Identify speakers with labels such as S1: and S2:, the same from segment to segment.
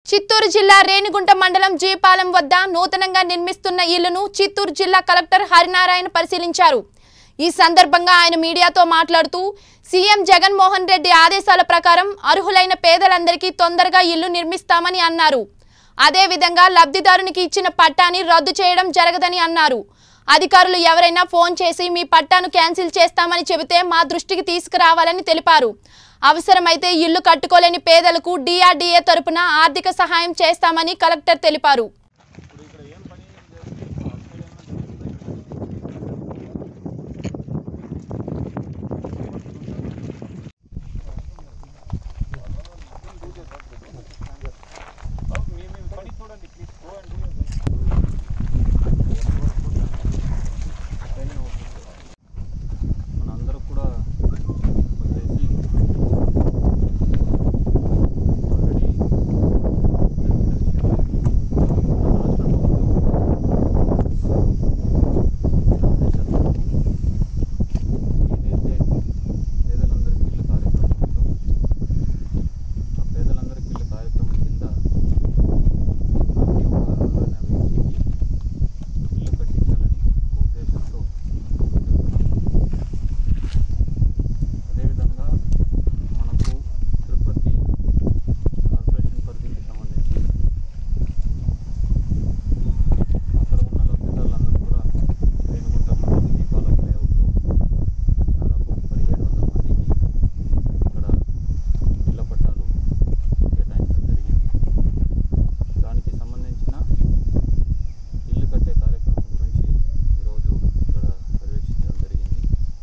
S1: చిత్తూరు జిల్లా రేణిగుంట మండలం జీపాలెం వద్ద నూతనంగా నిర్మిస్తున్న ఇళ్లను చిత్తూరు జిల్లా కలెక్టర్ హరినారాయణ పరిశీలించారు ఈ సందర్భంగా ఆయన మీడియాతో మాట్లాడుతూ సీఎం జగన్మోహన్ రెడ్డి ఆదేశాల ప్రకారం అర్హులైన పేదలందరికీ తొందరగా ఇల్లు నిర్మిస్తామని అన్నారు అదేవిధంగా లబ్ధిదారునికి ఇచ్చిన పట్టాని రద్దు చేయడం జరగదని అన్నారు అధికారులు ఎవరైనా ఫోన్ చేసి మీ పట్టాను క్యాన్సిల్ చేస్తామని చెబితే మా దృష్టికి తీసుకురావాలని తెలిపారు అవసరమైతే ఇల్లు కట్టుకోలేని పేదలకు డిఆర్డీఏ తరపున ఆర్థిక సహాయం చేస్తామని కలెక్టర్ తెలిపారు
S2: మనందరూ కూడా వచ్చేసి ఆల్రెడీ తెలిసిన విషయమే. మన రాష్ట్ర ప్రభుత్వం ఆదేశాల ఏదైతే పేదలందరికీ ఇల్లు కార్యక్రమం ఉందో ఆ పేదలందరికీ ఇల్లు కార్యక్రమం కింద ప్రతి ఒక్క అర్హులైన వ్యక్తికి ఇల్లు కట్టించాలని ఒక ఉద్దేశంతో అదేవిధంగా మనకు తిరుపతి కార్పొరేషన్ పరిధికి సంబంధించి అక్కడ ఉన్న లబ్ధిదారులందరూ కూడా రేణుగుంట మండలం దీపాల లేఅవుట్లో దాదాపు పదిహేడు వందల మందికి ఇక్కడ ఇళ్ల పట్టాలు కేటాయించడం జరిగింది దానికి సంబంధించిన ఇల్లు కట్టే కార్యక్రమం గురించి ఈరోజు ఇక్కడ పర్యవేక్షించడం జరిగింది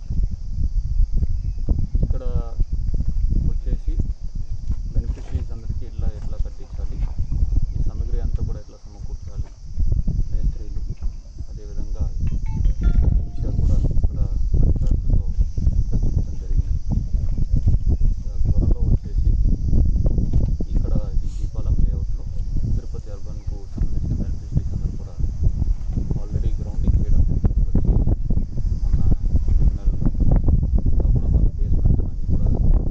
S2: ఇక్కడ వచ్చేసి బెనిఫిషరీస్ అందరికీ ఇట్లా ఎట్లా కట్టించాలి ఈ సామగ్రి అంతా కూడా ఎట్లా సమకూర్చాలి మేస్త్రీలు అదేవిధంగా ఈ విషయాలు కూడా ఇక్కడ అధికారులతో చర్చించడం జరిగింది ఆ, త్వరలో వచ్చేసి ఇక్కడ ఈ దీపాలం లేఅవుట్లో తిరుపతి అర్బన్కు సంబంధించిన బెనిఫిషరీస్ అందరూ కూడా ఆల్రెడీ గ్రౌండింగ్ చేయడం వచ్చి మొన్న జూన్ నెలలో ఇంకా కూడా వాళ్ళ బేస్మెంట్ అన్నీ కూడా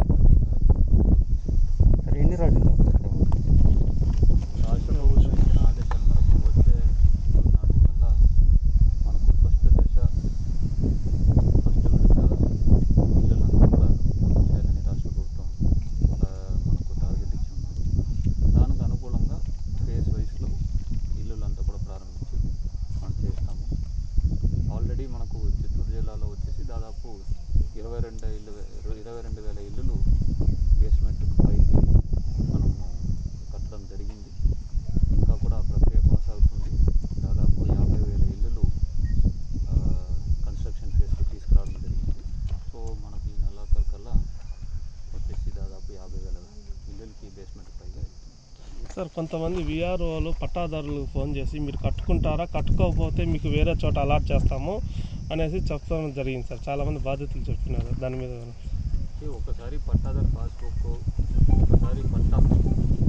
S3: సార్ ఎన్ని రోజుల్లో కట్టాము
S2: రాష్ట్ర ప్రభుత్వం ఇచ్చిన ఆదేశాల మేరకు వచ్చే జూన్ నాటి కల్లా మనకు ఫస్ట్ దశ ఫస్ట్ విడత ఇళ్ళనంతా కూడా పూర్తి చేయాలని రాష్ట్ర ప్రభుత్వం ఆ, మనకు టార్గెట్ ఇచ్చి ఉన్నారు దానికి అనుకూలంగా ఫేస్ వైస్లో ఇల్లులంతా కూడా ప్రారంభించి మనం చేస్తాము ఆల్రెడీ మనకు చిత్తూరు జిల్లాలో వచ్చేసి దాదాపు ఇరవై రెండు ఇల్లు ఇరవై రెండు వేల ఇల్లులు బేస్మెంట్ పైకి మనము కట్టడం జరిగింది ఇంకా కూడా ఆ ప్రక్రియ కొనసాగుతుంది దాదాపు యాభై వేల ఇల్లులు కన్స్ట్రక్షన్ ఫేస్కి తీసుకురావడం జరిగింది సో మనకి ఈ నెలాఖరు కల్లా వచ్చేసి దాదాపు యాభై వేల ఇల్లులకి బేస్మెంట్ పైగా వెళ్తుంది
S4: సార్ కొంతమంది విఆర్ఓలు పట్టాదారులు ఫోన్ చేసి మీరు కట్టుకుంటారా కట్టుకోకపోతే మీకు వేరే చోట అలాట్ చేస్తాము అనేసి చెప్పడం జరిగింది సార్ చాలామంది బాధితులు చెప్పినారు దాని మీద
S2: అంటే ఒకసారి పట్టాదారు పాస్బుక్ ఒకసారి పట్టా